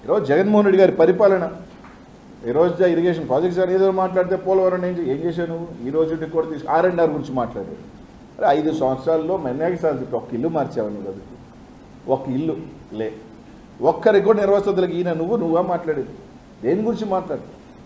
ఈరోజు జగన్మోహన్ రెడ్డి గారి పరిపాలన ఈ రోజు ఇరిగేషన్ ప్రాజెక్ట్స్ అని ఏదో మాట్లాడితే పోలవరం ఏం చే- ఏం చేశావు నువ్వు ఈ రోజు కూడా తీసుకు ఆర్ అండ్ ఆర్ గురించి మాట్లాడాడు అరే ఐదు సంవత్సరాల్లో మెన్నాకి సార్ ఒక ఇల్లు మార్చావు నువ్వు బతుకు ఒక ఇల్లు లే ఒక్కరికి కూడా నిర్వహిస్తులకు ఈయన నువ్వు నువ్వా మాట్లాడేది దేని గురించి మాట్లాడు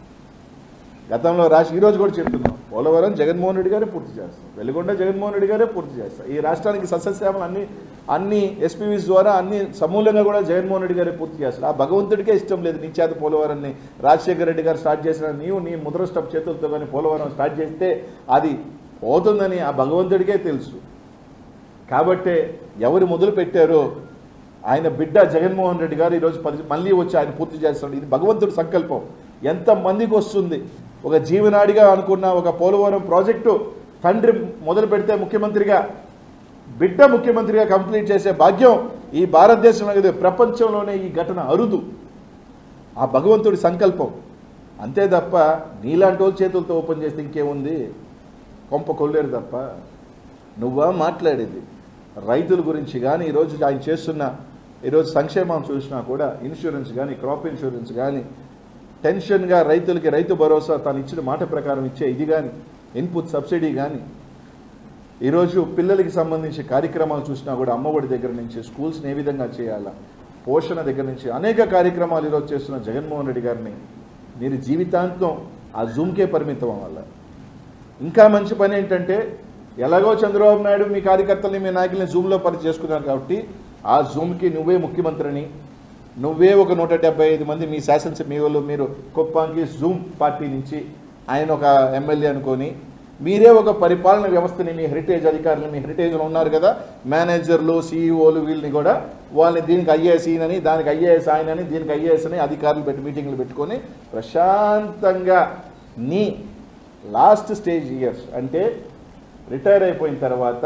గతంలో రాష్ట్ర ఈ రోజు కూడా చెప్తున్నాం పోలవరం జగన్మోహన్ రెడ్డి గారే పూర్తి చేస్తాం వెలుగొండ జగన్మోహన్ రెడ్డి గారే పూర్తి చేస్తాం ఈ రాష్ట్రానికి సస్యశ్యామలు అన్ని అన్ని ఎస్పీవీస్ ద్వారా అన్ని సమూలంగా కూడా జగన్మోహన్ రెడ్డి గారే పూర్తి చేస్తారు ఆ భగవంతుడికే ఇష్టం లేదు నీ చేత పోలవరాన్ని రాజశేఖర రెడ్డి గారు స్టార్ట్ చేసిన నీవు నీ ముద్ర స్టప్ చేతులతో కానీ పోలవరం స్టార్ట్ చేస్తే అది పోతుందని ఆ భగవంతుడికే తెలుసు కాబట్టే ఎవరు మొదలు పెట్టారో ఆయన బిడ్డ జగన్మోహన్ రెడ్డి గారు ఈరోజు పది మళ్ళీ వచ్చి ఆయన పూర్తి చేస్తాడు ఇది భగవంతుడి సంకల్పం ఎంత మందికి వస్తుంది ఒక జీవనాడిగా అనుకున్న ఒక పోలవరం ప్రాజెక్టు తండ్రి మొదలు పెడితే ముఖ్యమంత్రిగా బిడ్డ ముఖ్యమంత్రిగా కంప్లీట్ చేసే భాగ్యం ఈ భారతదేశంలో కాదు, ప్రపంచంలోనే ఈ ఘటన అరుదు ఆ భగవంతుడి సంకల్పం అంతే తప్ప నీలాంటి వాళ్ళ చేతులతో ఓపెన్ చేస్తే ఇంకేముంది కొంప కొల్లేరు తప్ప నువ్వా మాట్లాడేది రైతుల గురించి కానీ ఈరోజు ఆయన చేస్తున్న ఈరోజు సంక్షేమం చూసినా కూడా ఇన్సూరెన్స్ కానీ క్రాప్ ఇన్సూరెన్స్ కానీ టెన్షన్గా రైతులకి రైతు భరోసా తను ఇచ్చిన మాట ప్రకారం ఇచ్చే ఇది కానీ ఇన్పుట్ సబ్సిడీ కానీ ఈరోజు పిల్లలకి సంబంధించి కార్యక్రమాలు చూసినా కూడా అమ్మఒడి దగ్గర నుంచి స్కూల్స్ని ఏ విధంగా చేయాలా పోషణ దగ్గర నుంచి అనేక కార్యక్రమాలు ఈరోజు చేస్తున్న జగన్మోహన్ రెడ్డి గారిని మీరు జీవితాంతం ఆ జూమ్కే పరిమితం అవ్వాలి ఇంకా మంచి పని ఏంటంటే ఎలాగో చంద్రబాబు నాయుడు మీ కార్యకర్తల్ని మీ నాయకుల్ని జూమ్లో పని చేసుకున్నారు కాబట్టి ఆ జూమ్కి నువ్వే ముఖ్యమంత్రిని నువ్వే ఒక నూట డెబ్బై ఐదు మంది మీ శాసనసభ మీ వాళ్ళు మీరు కుప్పాంకి జూమ్ పార్టీ నుంచి ఆయన ఒక ఎమ్మెల్యే అనుకొని మీరే ఒక పరిపాలన వ్యవస్థని మీ హెరిటేజ్ అధికారులు మీ హెరిటేజ్లో ఉన్నారు కదా మేనేజర్లు సీఈఓలు వీళ్ళని కూడా వాళ్ళని దీనికి ఐఏఎస్ ఈయనని దానికి ఐఏఎస్ ఆయనని దీనికి ఐఏఎస్ అని అధికారులు పెట్టి మీటింగ్లు పెట్టుకొని ప్రశాంతంగా నీ లాస్ట్ స్టేజ్ ఇయర్స్ అంటే రిటైర్ అయిపోయిన తర్వాత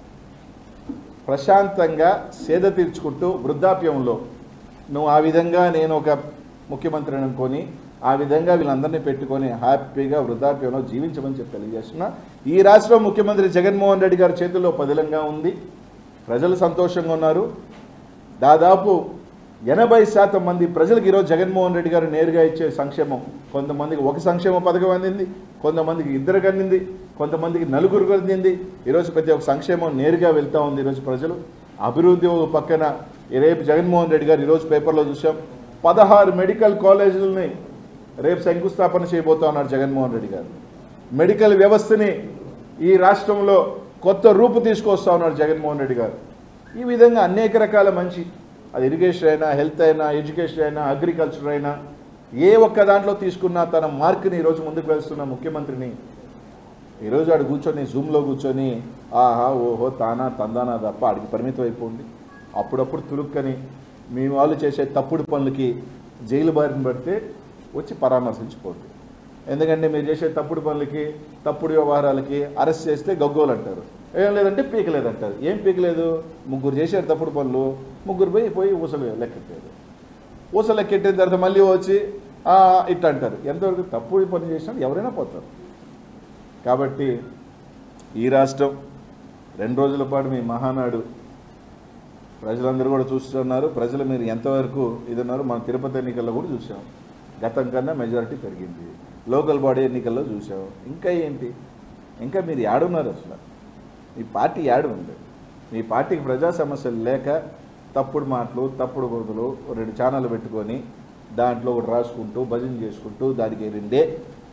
ప్రశాంతంగా సేద తీర్చుకుంటూ వృద్ధాప్యంలో నువ్వు ఆ విధంగా నేను ఒక ముఖ్యమంత్రిని అనుకొని ఆ విధంగా వీళ్ళందరినీ పెట్టుకొని హ్యాపీగా వృద్ధాప్యంలో జీవించమని చెప్పి తెలియజేస్తున్నా ఈ రాష్ట్రం ముఖ్యమంత్రి జగన్మోహన్ రెడ్డి గారి చేతుల్లో పదిలంగా ఉంది ప్రజలు సంతోషంగా ఉన్నారు దాదాపు ఎనభై శాతం మంది ప్రజలకు ఈరోజు జగన్మోహన్ రెడ్డి గారు నేరుగా ఇచ్చే సంక్షేమం కొంతమందికి ఒక సంక్షేమ పథకం అందింది కొంతమందికి ఇద్దరికి అందింది కొంతమందికి నలుగురికి అందింది ఈరోజు ప్రతి ఒక్క సంక్షేమం నేరుగా వెళ్తూ ఉంది ఈరోజు ప్రజలు అభివృద్ధి ఒక పక్కన ఈ రేపు జగన్మోహన్ రెడ్డి గారు ఈరోజు పేపర్లో చూసాం పదహారు మెడికల్ కాలేజీలని రేపు శంకుస్థాపన చేయబోతా ఉన్నారు జగన్మోహన్ రెడ్డి గారు మెడికల్ వ్యవస్థని ఈ రాష్ట్రంలో కొత్త రూపు తీసుకొస్తా ఉన్నారు జగన్మోహన్ రెడ్డి గారు ఈ విధంగా అనేక రకాల మంచి అది ఇరిగేషన్ అయినా హెల్త్ అయినా ఎడ్యుకేషన్ అయినా అగ్రికల్చర్ అయినా ఏ ఒక్క దాంట్లో తీసుకున్నా తన మార్క్ని ఈరోజు ముందుకు వెళ్తున్న ముఖ్యమంత్రిని ఈరోజు ఆడు కూర్చొని జూమ్లో కూర్చొని ఆహా ఓహో తానా తందానా తప్ప ఆడికి పరిమితం అయిపోయింది అప్పుడప్పుడు తురుక్కని మీ వాళ్ళు చేసే తప్పుడు పనులకి జైలు బారిన పడితే వచ్చి పరామర్శించుకోండి ఎందుకంటే మీరు చేసే తప్పుడు పనులకి తప్పుడు వ్యవహారాలకి అరెస్ట్ చేస్తే గగ్గోలు అంటారు ఏం లేదంటే పీకలేదంటారు ఏం పీకలేదు ముగ్గురు చేశారు తప్పుడు పనులు ముగ్గురు పోయి పోయి ఊసలు లెక్కెట్టారు ఊసలు లెక్కెట్టిన తర్వాత మళ్ళీ వచ్చి "ఆ, ఇట్ట అంటారు ఎంతవరకు తప్పుడు పని చేసినా ఎవరైనా పోతారు కాబట్టి ఈ రాష్ట్రం రెండు రోజుల పాటు మీ మహానాడు ప్రజలందరూ కూడా చూస్తున్నారు ప్రజలు మీరు ఎంతవరకు ఇది ఉన్నారు మన తిరుపతి ఎన్నికల్లో కూడా చూసాం గతం కన్నా మెజారిటీ పెరిగింది లోకల్ బాడీ ఎన్నికల్లో చూసాం ఇంకా ఏంటి ఇంకా మీరు యాడున్నారు అసలు మీ పార్టీ యాడు ఉంది మీ పార్టీకి ప్రజా సమస్యలు లేక తప్పుడు మాటలు తప్పుడు గొంతులు రెండు ఛానల్ పెట్టుకొని దాంట్లో ఒకటి రాసుకుంటూ భజన చేసుకుంటూ దానికి రెండే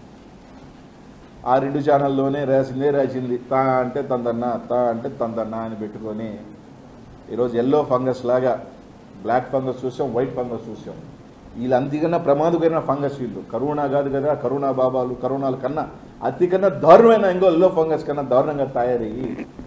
ఆ రెండు ఛానల్లోనే రాసిందే రాసింది తా అంటే తందన్నా తా అంటే తందన్నా అని పెట్టుకొని ఈరోజు ఎల్లో ఫంగస్ లాగా బ్లాక్ ఫంగస్ చూసాం వైట్ ఫంగస్ చూసాం వీళ్ళు అంతకన్నా ప్రమాదకరమైన ఫంగస్ వీళ్ళు కరోనా కాదు కదా కరోనా బాబాలు కరోనాల కన్నా అతికన్నా దారుణమైన ఇంకో ఎల్లో ఫంగస్ కన్నా దారుణంగా తయారయ్యి